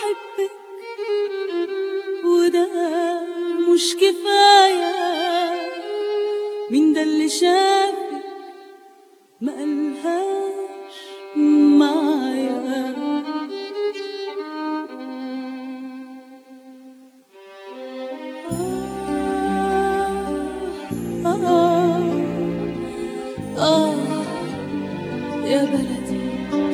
بحبك وده مش كفاية مين ده اللي شافك ما قالهاش معايا آه آه آه يا بلدي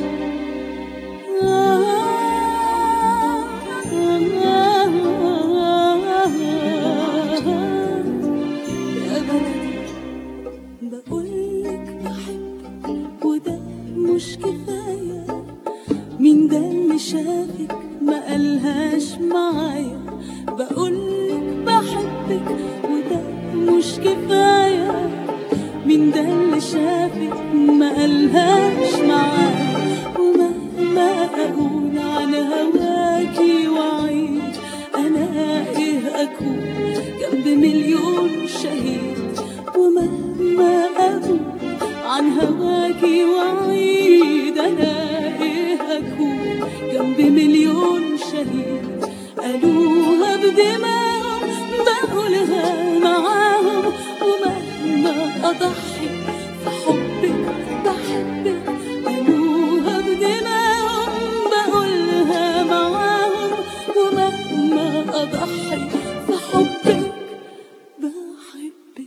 يا بلدي بقولك بحبك وده مش كفاية مين ده اللي شافك ما قالهاش معايا بقولك بحبك وده مش كفاية مين ده اللي شافك ما قالهاش معايا ومهما أقول عن هواكي وعيد أنا إيه أكون جنب مليون شهيد ومهما أقول عن هواكي وعيد أنا إيه أكون جنب مليون شهيد قالوها بدماغهم بقولها معاهم ومهما أضحي في حبك بحبك قالوها بدماغهم بقولها معاهم ومهما أضحي في حبك بحبك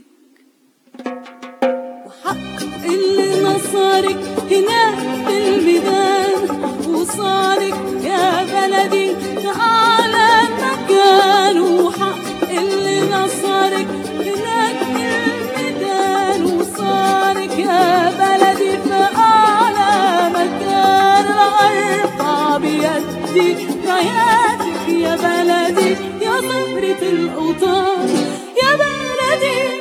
وحق اللي نصرك هناك في الميدان وصارك يا بلدي على مكان وحق اللي نصرك هناك في الميدان وصارك يا بلدي في أعلى مكان أرفع بيدي راياتك يا بلدي يا زهرة الأوطان يا بلدي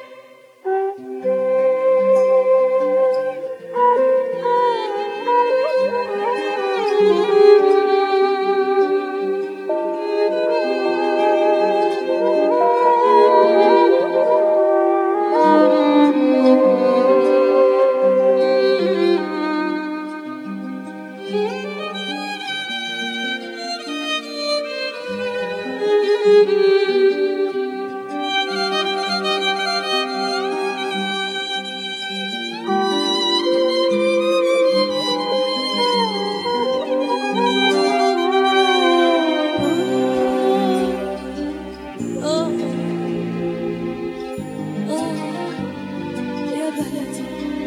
آه آه يا بلدي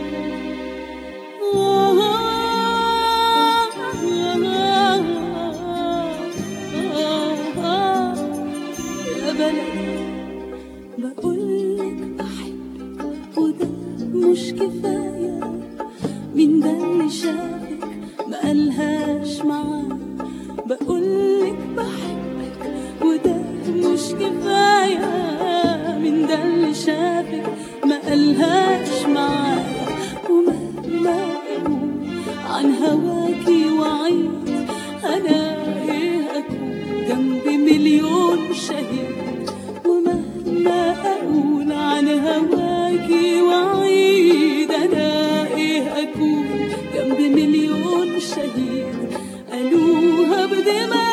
يا بلدي بقولك بحبك وده مش كفاية مين ده اللي شافك ما قالهاش معاه بقولك بحبك وده مش كفاية مين ده اللي شافك ما قالهاش معايا ومهما أقول عن هواكي وعيد أنا إيه أكون جنب مليون شهيد ومهما أقول عن هواكي وعيد أنا إيه أكون جنب مليون شهيد قالوها بدماغ